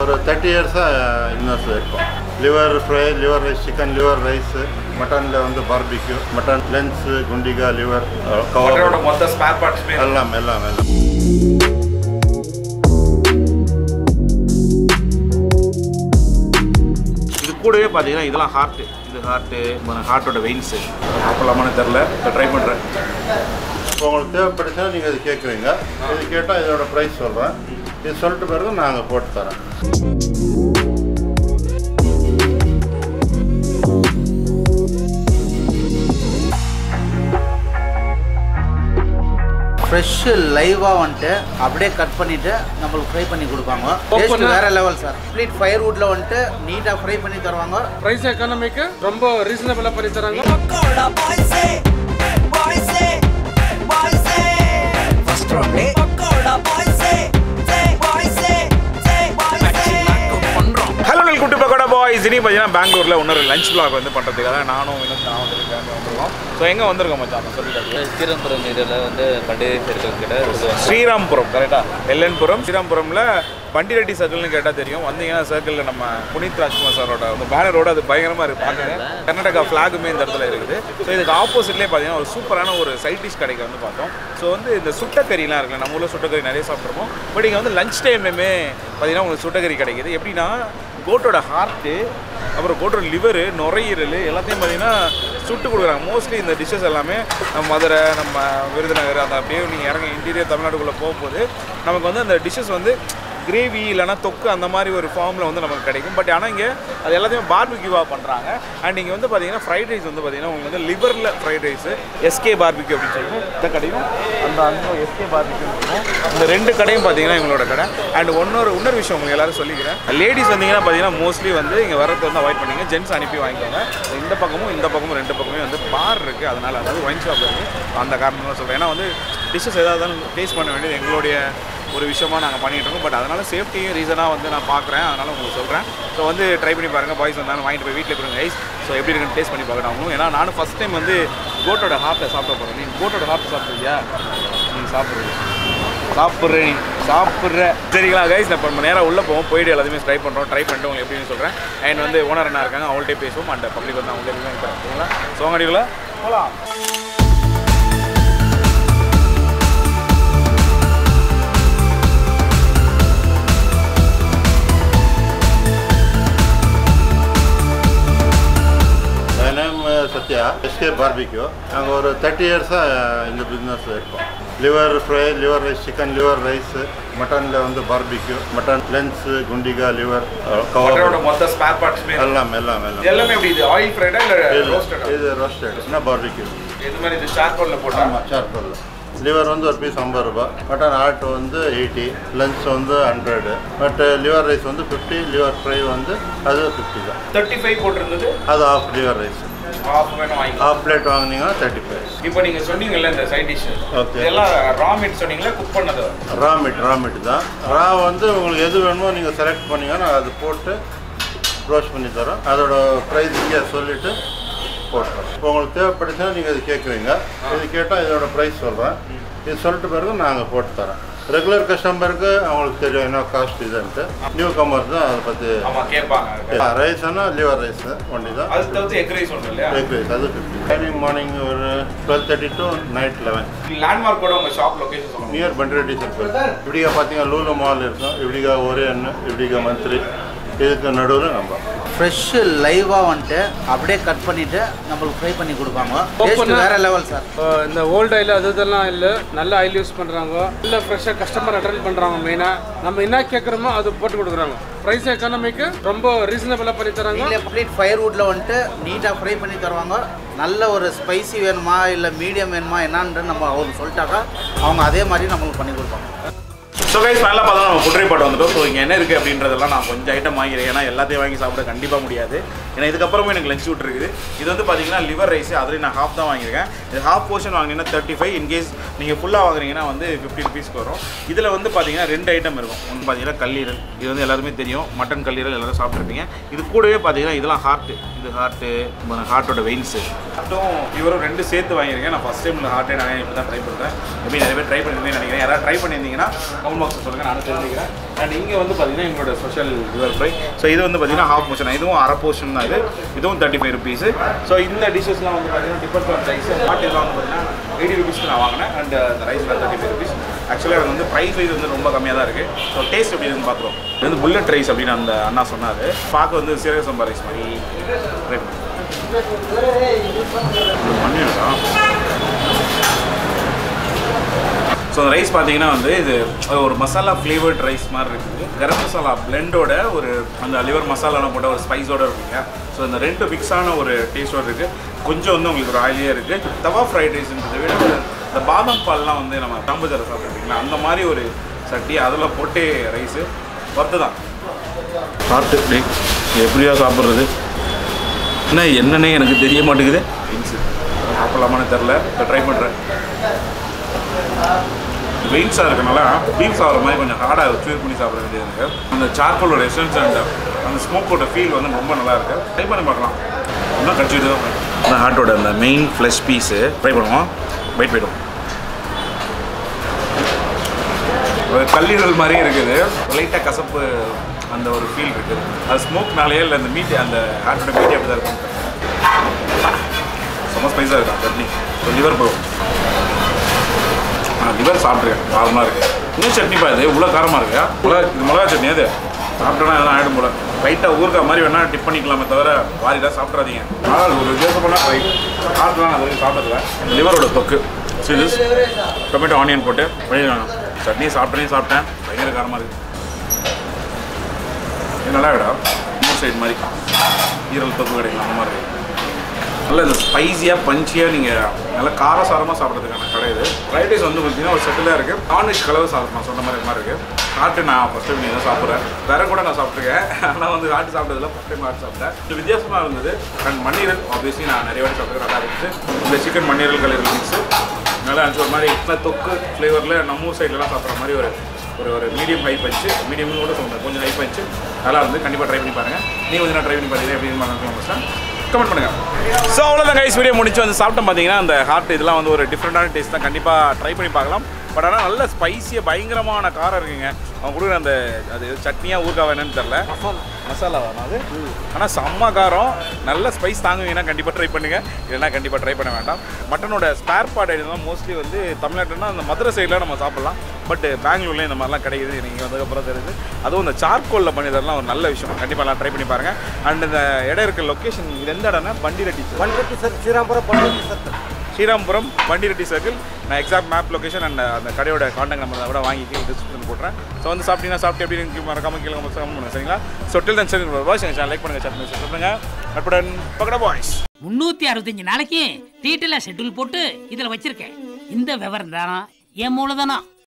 ஒரு தேர்ட்டி இயர்ஸாக இன்வெஸ்ட் இருக்கும் liver fry liver rice chicken liver rice மட்டனில் வந்து பார்பிக்யூ மட்டன் லென்ஸு குண்டிகா லிவர் மட்டனோட கவர் மொத்த ஸ்பேர் பார்ட்ஸுமே எல்லாம் எல்லாம் எல்லாம் இது கூடவே பார்த்தீங்கன்னா இதெல்லாம் ஹார்ட்டு இது ஹார்ட்டு ஹார்ட்டோட வெயின்ஸு சாப்பிடலாமான்னு தெரில ட்ரை பண்ணுறேன் இப்போ உங்களுக்கு தேவைப்படுச்சுன்னா நீங்கள் இது கேட்குறீங்க இது கேட்டால் இதோட ப்ரைஸ் சொல்கிறேன் இது சொல்லிட்டு பிறகு நாங்கள் போட்டு தரோம் ஃப்ரெஷ்ஷு லைவாக வந்துட்டு அப்படியே கட் பண்ணிவிட்டு நம்மளுக்கு ஃப்ரை பண்ணி கொடுப்பாங்க டேஸ்ட் வேறு லெவல் சார் ஸ்ப்ளிட் ஃபயர் வுட்டில் வந்துட்டு நீட்டாக ஃப்ரை பண்ணி தருவாங்க ப்ரைஸ் எக்கனாமிக்கு ரொம்ப ரீசனபிளாக பண்ணி தராங்க Pakoda boys say, boys say, boys say. First round day. Pakoda boys say, say, boys say, say, boys say. Hello நெல் குட்டி பக்கோடா பாய்ஸ் இனி பார்த்தீங்கன்னா பெங்களூரில் இன்னொரு லஞ்ச் பிளாக் வந்து பண்ணுறதுக்காக நானும் வினோத் நான் வந்துருக்கேன் வந்திருக்கோம் ஸோ எங்கே வந்திருக்கோம் மச்சான் சொல்லிட்டாங்க ஸ்ரீரம்பரம் ஏரியாவில் வந்து பண்டிகை சர்க்கிள் கிட்ட சொல்லுவாங்க ஸ்ரீராம்புரம் கரெக்டாக எல்என்புரம் ஸ்ரீராம்புரமில் பண்டி ரெட்டி சர்க்கிள்னு கேட்டால் தெரியும் வந்தீங்கன்னா சர்க்கிளில் நம்ம புனித் ராஜ்குமார் சாரோட அந்த பேனரோட அது பயங்கரமாக இருக்குது பார்க்குங்க கர்நாடகா ஃப்ளாகுமே இந்த இடத்துல இருக்குது ஸோ இதுக்கு ஆப்போசிட்லேயே பார்த்தீங்கன்னா ஒரு சூப்பரான ஒரு சைட் டிஷ் கடைக்கு வந்து பார்த்தோம் ஸோ வந்து இந்த சுட்டக்கறிலாம் இருக்குல்ல நம்ம ஊரில் சுட்டக்கறி நிறைய சாப்பிட்ருப்போம் பட் இங்கே வந்து லஞ்ச் டைம்லையுமே பார்த்தீங்கன்னா உங்களுக்கு சுட்டக்கறி கிடைக்குது எப்படின்னா கோட்டோட ஹார்ட்டு அப்புறம் கோட்டோட லிவரு நுரையீரல் எல்லாத்தையும் பார்த்தீங்கன்னா சுட்டு கொடுக்குறாங்க மோஸ்ட்லி இந்த டிஷ்ஷஸ் எல்லாமே நம்ம மதுரை நம்ம விருதுநகர் அந்த அப்படியே நீங்கள் இறங்க இன்டீரியர் தமிழ்நாடுக்குள்ளே போகும்போது நமக்கு வந்து அந்த டிஷ்ஷஸ் வந்து கிரேவி இல்லைனா தொக்கு அந்த மாதிரி ஒரு ஃபார்மில் வந்து நமக்கு கிடைக்கும் பட் ஆனால் இங்கே அது எல்லாத்தையும் பார்பிக்யூவாக பண்ணுறாங்க அண்ட் இங்கே வந்து பார்த்தீங்கன்னா ஃப்ரைட் ரைஸ் வந்து பார்த்தீங்கன்னா உங்களுக்கு வந்து லிவரில் ஃப்ரைட் ரைஸ் எஸ்கே பார்பிக்யூ அப்படின்னு சொல்லிட்டு இந்த கடையும் அந்த அந்த எஸ்கே பார்பிக்யூ இருக்கும் இந்த ரெண்டு கடையும் பார்த்தீங்கன்னா எங்களோட கடை அண்ட் இன்னொரு இன்னொரு விஷயம் உங்களுக்கு எல்லாரும் சொல்லிக்கிறேன் லேடிஸ் வந்தீங்கன்னா பார்த்தீங்கன்னா மோஸ்ட்லி வந்து இங்கே வரது வந்து அவாய்ட் பண்ணீங்க ஜென்ஸ் அனுப்பி வாங்கிக்கோங்க இந்த பக்கமும் இந்த பக்கமும் ரெண்டு பக்கமே வந்து பார் இருக்குது அதனால் அதாவது ஒயின் ஷாப் இருக்குது அந்த காரணம் தான் சொல்கிறேன் ஏன்னா வந்து டிஷ்ஷஸ் ஏதாவது டேஸ்ட் பண்ண வேண்டியது எங்களுடைய ஒரு விஷயமா நாங்கள் பண்ணிகிட்டு இருக்கோம் பட் அதனால் சேஃப்டியும் ரீசனாக வந்து நான் பார்க்குறேன் அதனால் உங்களுக்கு சொல்கிறேன் ஸோ வந்து ட்ரை பண்ணி பாருங்கள் பாய்ஸ் வந்தாலும் வாங்கிட்டு போய் வீட்டில் கொடுங்க ஐஸ் ஸோ எப்படி இருக்குன்னு டேஸ்ட் பண்ணி பார்க்கணும் அவங்களும் ஏன்னா நானும் ஃபஸ்ட் டைம் வந்து கோட்டோட ஹார்ட்டை சாப்பிட போகிறேன் நீ கோட்டோட ஹார்ட் சாப்பிட்றியா நீங்கள் சாப்பிட்றீங்க சாப்பிட்றேன் நீ சாப்பிட்ற சரிங்களா கைஸ் நான் இப்போ நேராக உள்ளே போவோம் போயிட்டு எல்லாத்தையுமே ட்ரை பண்ணுறோம் ட்ரை பண்ணிட்டு உங்களுக்கு எப்படின்னு சொல்கிறேன் அண்ட் வந்து ஓனர் என்ன இருக்காங்க அவங்கள்ட்டே பேசுவோம் அண்ட் பப்ளிக் வந்து அவங்கள்ட்ட பேசுவோம் சரிங்களா சோங்கடிகளா போகலாம் My name is Sathya S K barbecue நாங்கள் ஒரு தேர்ட்டி இயர்ஸாக இந்த பிஸ்னஸ் இருக்கோம் liver fry liver rice chicken liver rice மட்டனில் வந்து பார்பிக்யூ மட்டன் லென்ஸு குண்டிகா லிவர் மட்டனோட கவர் மொத்த ஸ்பேர் பார்ட்ஸுமே எல்லாம் எல்லாம் எல்லாம் எல்லாமே எப்படி இது ஆயில் ஃப்ரைடா இல்லை இது- ரோஸ்டடா இது ரோஸ்டட் என்ன பார்பிக்யூ இது மாதிரி இது சார்கோலில் போட்டா ஆமாம் சார்கோல் லிவர் வந்து ஒரு பீஸ் ஐம்பது ரூபா மட்டன் ஆட் வந்து எயிட்டி லஞ்ச் வந்து ஹண்ட்ரடு பட் லிவர் ரைஸ் வந்து ஃபிஃப்டி லிவர் ஃப்ரை வந்து அது ஃபிஃப்டி தான் தேர்ட்டி ஃபைவ் போட்டிருந்தது அது ஆஃப் லிவர் ரைஸ் ஹாஃப் வேணும் வாங்கிக்கலாம் ஹாஃப் பிளேட் வாங்குனீங்கன்னா தேர்ட்டி ஃபைவ் இப்போ நீங்க சொன்னீங்கல்ல இந்த சைட் டிஷ் Okay. இதெல்லாம் ரா மீட் சொன்னீங்களா குக் பண்ணது ரா மீட் ரா மீட் தான் ரா வந்து உங்களுக்கு எது வேணுமோ நீங்கள் செலக்ட் பண்ணீங்கன்னா அது போட்டு ரோஸ்ட் பண்ணி தரோம் அதோட ப்ரைஸ் இங்கே சொல்லிவிட்டு போட்டுறோம் இப்போ உங்களுக்கு தேவைப்படுச்சுன்னா நீங்கள் இது கேட்குறீங்க இது கேட்டால் இதோட ப்ரைஸ் சொல்கிறேன் இது சொல்லிட்டு பிறகு நாங்கள் போட்டு தரோம் ரெகுலர் கஸ்டமருக்கு அவங்களுக்கு தெரியும் என்ன காஸ்ட் இதுன்ட்டு நியூ கமர்ஸ் தான் அதை பற்றி ஆமா கேட்பாங்க ரைஸ்னா லிவர் ரைஸ் ஒன்லி தான் அது தவிர்த்து எக் ரைஸ் ஒன்று இல்லையா எக் ரைஸ் அது ஃபிஃப்டி டைமிங் மார்னிங் ஒரு twelve thirty to night eleven landmark கூட உங்க ஷாப் லொகேஷன் சொல்லுங்க நியர் பண்ரெட்டி சர்க்கிள் இப்படிக்கா பார்த்தீங்கன்னா லூலு மால் இருக்கும் இப்படிக்கா ஒரே எண்ணு இப்படிக்கா மந்த்லி இதுக்கு நடுவில் நம்ம ஃப்ரெஷ்ஷு லைவாக வந்துட்டு அப்படியே கட் பண்ணிவிட்டு நம்மளுக்கு ஃப்ரை பண்ணி கொடுப்பாங்க டேஸ்ட் Open-ஆ? வேறு லெவல் சார் இப்போ இந்த ஓல்டு ஆயில் அது இதெல்லாம் இல்லை நல்ல ஆயில் யூஸ் பண்ணுறாங்க நல்ல ஃப்ரெஷ்ஷாக கஸ்டமர் அட்டன் பண்ணுறாங்க மெயினாக நம்ம என்ன கேட்குறோமோ அது போட்டு கொடுக்குறாங்க ப்ரைஸ் எக்கனாமிக்கு ரொம்ப ரீசனபிளாக பண்ணி தராங்க இல்லை கம்ப்ளீட் ஃபயர் வுட்டில் வந்துட்டு நீட்டாக ஃப்ரை பண்ணி தருவாங்க நல்ல ஒரு ஸ்பைசி வேணுமா இல்லை மீடியம் வேணுமா என்னான்னு நம்ம அவங்க சொல்லிட்டாக்கா அவங்க அதே மாதிரி நம்மளுக்கு பண்ணி கொடுப்பாங்க ஸோ கைஸ் நல்லா பார்த்தா நம்ம குதிரை பாட்டு வந்துட்டோம் ஸோ இங்கே என்ன இருக்குது அப்படின்றதெல்லாம் நான் கொஞ்சம் ஐட்டம் வாங்கிக்கிறேன் ஏன்னா எல்லாத்தையும் வாங்கி சாப்பிட கண்டிப்பாக முடியாது ஏன்னா இதுக்கப்புறமும் எனக்கு லஞ்ச் விட்டு இருக்குது இது வந்து பார்த்தீங்கன்னா லிவர் ரைஸ் அதுலேயும் நான் ஹாஃப் தான் வாங்கியிருக்கேன் இது ஹாஃப் போர்ஷன் வாங்கினீங்கன்னா தேர்ட்டி ஃபைவ் இன்கேஸ் நீங்கள் ஃபுல்லாக வாங்குறீங்கன்னா வந்து ஃபிஃப்டி ருபீஸ்க்கு வரும் இதில் வந்து பார்த்தீங்கன்னா ரெண்டு ஐட்டம் இருக்கும் ஒன்று பார்த்தீங்கன்னா கல்லீரல் இது வந்து எல்லாருமே தெரியும் மட்டன் கல்லீரல் எல்லாரும் சாப்பிட்ருப்பீங்க இது கூடவே பார்த்தீங்கன்னா இதெல்லாம் ஹார்ட்டு இது ஹார்ட்டு ஹார்ட்டோட வெயின்ஸு ஹார்ட்டும் இவரும் ரெண்டு சேர்த்து வாங்கியிருக்கேன் நான் ஃபஸ்ட் டைம் ஹார்ட்டே நான் இப்போ தான் ட்ரை பண்ணுறேன் மேபி நிறைய பேர் ட்ரை பண்ணிருந்தேன் நினைக்கிறேன் யாராவது ட்ரை பண்ணியிருந்தீங்கன்னா கமெண்ட் பாக்ஸ் சொல்லுங்கள் நானும் தெரிஞ்சுக்கிறேன் அண்ட் இங்கே வந்து பார்த்தீங்கன்னா எங்களோட ஸ்பெஷல் லிவர் ஃப்ரை ஸோ இது வந்து பார்த்தீங்கன்னா ஹாஃப் போர்ஷன் இதுவும் அரை போர்ஷன் தான் இது இதுவும் தேர்ட்டி ஃபைவ் ருபீஸ் ஸோ இந்த டிஷ்ஷஸ்லாம் வந்து பார்த்தீங்கன்னா டிஃபர் ஃபார் ரைஸ் ஹாட் இதெல்லாம் வந்து பார்த்தீங்கன்னா எயிட்டி ருபீஸ்க்கு நான் வாங்கினேன் அண்ட் அந்த ரைஸ்லாம் தேர்ட்டி ஃபைவ் ருபீஸ் ஆக்சுவலாக எனக்கு வந்து ப்ரைஸ் வைஸ் வந்து ரொம்ப கம்மியாக தான் இருக்குது ஸோ டேஸ்ட் எப்படி இருக்குன்னு பார்க்குறோம் இது வந்து புல்லட் ரைஸ் அப்படின்னு அந்த அண்ணா சொன்னார் பார்க்க வந்து சீரக சம்பா ரைஸ் மாதிரி ட்ரை பண்ணி பண்ணிடா ஸோ அந்த ரைஸ் பார்த்தீங்கன்னா வந்து இது ஒரு மசாலா ஃப்ளேவர்ட் ரைஸ் மாதிரி இருக்குது கரம் மசாலா பிளெண்டோட ஒரு அந்த லிவர் மசாலாலாம் போட்ட ஒரு ஸ்பைஸோட இருக்குங்க ஸோ இந்த ரெண்டு மிக்ஸான ஒரு டேஸ்டோட இருக்குது கொஞ்சம் வந்து உங்களுக்கு ஒரு ஆயிலியாக இருக்குது தவா ஃப்ரைட் ரைஸ்ன்றதை விட ஒரு இந்த பாதாம் பால்லாம் வந்து நம்ம தாம்பூஜரை சாப்பிட்ருக்கீங்களா அந்த மாதிரி ஒரு சட்டி அதில் போட்டே ரைஸு ஒர்த்து தான் சாப்பிட்டு எப்படியா சாப்பிட்றது என்ன என்னன்னே எனக்கு தெரிய மாட்டேங்குது பீன்ஸு சாப்பிடலாமான்னு தெரில இப்போ ட்ரை பண்ணுறேன் வெயின்ஸாக இருக்கனால பீஃப் சாப்பிட்ற மாதிரி கொஞ்சம் ஹார்டாக சூர் பண்ணி சாப்பிட வேண்டியது இருக்குது அந்த சார்கோலோட எசன்ஸ் அண்ட் அந்த ஸ்மோக்கோட ஃபீல் வந்து ரொம்ப நல்லா இருக்கு ட்ரை பண்ணி பார்க்கலாம் இன்னும் கடிச்சிட்டு தான் அந்த ஹார்ட்டோட அந்த மெயின் ஃப்ளஷ் பீஸு ட்ரை பண்ணுவோம் வெயிட் போய்டும் ஒரு கல்லீரல் மாதிரியே இருக்குது லைட்டாக கசப்பு அந்த ஒரு ஃபீல் இருக்குது அது ஸ்மோக்னாலேயே இல்லை அந்த மீட் அந்த ஹார்ட்டோட மீட் அப்படி தான் இருக்கும் செம்ம ஸ்பைஸாக இருக்கும் சட்னி லிவர் போகும் நான் லிவர் சாப்பிட்ருக்கேன் காரமாக இருக்கு இன்னும் சட்னி பா இது இவ்வளோ காரமாக இருக்கு மிளகா இது மிளகா சட்னி அது சாப்பிட்டோன்னா எதனா ஆகிடும் போல லைட்டாக ஊறுகாய் மாதிரி வேணால் டிப் பண்ணிக்கலாமே தவிர வாரிலாம் சாப்பிட்றாதீங்க ஆனால் ஒரு வித்தியாசமான ஃப்ரை காரலாம் அது வரைக்கும் சாப்பிட்டதில்ல லிவரோட தொக்கு சிலிஸ் டொமேட்டோ ஆனியன் போட்டு பண்ணிடலாம் சட்னி சாப்பிட்டேனே சாப்பிட்டேன் பயங்கர காரமாக இருக்குது இது நல்லா விடா இன்னொரு சைடு மாதிரி ஈரல் தொக்கு கிடைக்கலாம் அந்த மாதிரி நல்ல இந்த ஸ்பைஸியாக பஞ்சியாக நீங்கள் நல்லா காரசாரமாக சாப்பிட்றதுக்கான கடை இது ஃப்ரைட் ரைஸ் வந்து பார்த்தீங்கன்னா ஒரு செட்டிலாக இருக்குது நான்வெஜ் கலவு சாப்பிட்றேன் சொன்ன மாதிரி மாதிரி இருக்குது காட்டு நான் ஃபஸ்ட் டைம் நீங்கள் தான் சாப்பிட்றேன் வேற கூட நான் சாப்பிட்ருக்கேன் ஆனால் வந்து காட்டு சாப்பிட்டதில்ல ஃபஸ்ட் டைம் காட்டு சாப்பிட்டேன் இது வித்தியாசமாக இருந்தது அண்ட் மண்ணீரல் ஆப்வியஸ்லி நான் நிறைய வாட்டி சாப்பிட்ருக்கேன் நல்லா இருந்துச்சு இந்த சிக்கன் மண்ணீரல் கலர் மிக்ஸு நல்லா இருந்துச்சு ஒரு மாதிரி இந்த தொக்கு ஃப்ளேவரில் நம்ம ஊர் சைட்லலாம் சாப்பிட்ற மாதிரி ஒரு ஒரு ஒரு மீடியம் ஹை பஞ்சு மீடியம் கூட சொல்லுங்கள் கொஞ்சம் ஹை பஞ்சு நல்லா இருந்து கண்டிப்பாக ட்ரை பண்ணி பாருங்கள் நீ கொஞ்சம் நான் ட்ரை பண்ணி பார்த்தீங்க எப்படி கமெண்ட் பண்ணுங்க ஸோ அவ்வளோதான் கைஸ் வீடியோ முடிச்சு வந்து சாப்பிட்டோம் பார்த்தீங்கன்னா அந்த ஹார்ட் இதெல்லாம் வந்து ஒரு டிஃப்ரெண்டான டேஸ்ட் தான் கண்டிப்பாக ட்ரை பண்ணி பார்க்கலாம் பட் ஆனால் நல்ல ஸ்பைஸியாக பயங்கரமான காரம் இருக்குங்க அவங்க கொடுக்குற அந்த அது சட்னியாக ஊறுகாய் என்னன்னு தெரில மசாலா அது ஆனால் செம்ம காரம் நல்ல ஸ்பைஸ் தாங்குவீங்கன்னா கண்டிப்பாக ட்ரை பண்ணுங்க இல்லைன்னா கண்டிப்பாக ட்ரை பண்ண வேண்டாம் மட்டனோட ஸ்பேர் பார்ட் ஐட்டம் தான் மோஸ்ட்லி வந்து தமிழ்நாட்டுனா அந்த மதுரை சைடில் நம்ம சாப்பிட்லாம் பட் பெங்களூர்லேயும் இந்த மாதிரிலாம் கிடைக்குது நீங்கள் வந்ததுக்கப்புறம் தெரியுது அதுவும் இந்த சார்கோலில் பண்ணி தரலாம் ஒரு நல்ல விஷயம் கண்டிப்பாக எல்லாம் ட்ரை பண்ணி பாருங்கள் அண்ட் இந்த இடம் இருக்க லொக்கேஷன் இது எந்த இடம்னா Bandireddy sir Panruti sir Srirampuram Panruti sir Srirampuram Bandireddy circle நான் எக்ஸாக்ட் மேப் லொகேஷன் அண்ட் அந்த கடையோட காண்டாக்ட் நம்பர் கூட வாங்கி டிஸ்கிரிப்ஷன் போட்டுறேன் ஸோ வந்து சாப்பிட்டீங்கன்னா சாப்பிட்டு எப்படி இருக்கு மறக்காம கீழே கமெண்ட் பண்ணுங்க சரிங்களா ஸோ டில் தன் சரி வாய்ஸ் எங்கள் லைக் பண்ணுங்கள் சேனல் சொல்லுங்க அப்புடன் பக்கடா பாய்ஸ் முன்னூத்தி அறுபத்தஞ்சு நாளைக்கு டீட்டெயிலாக ஷெட்யூல் போட்டு இதில் வச்சிருக்கேன் இந்த விவரம் தான் என் மூலதனம்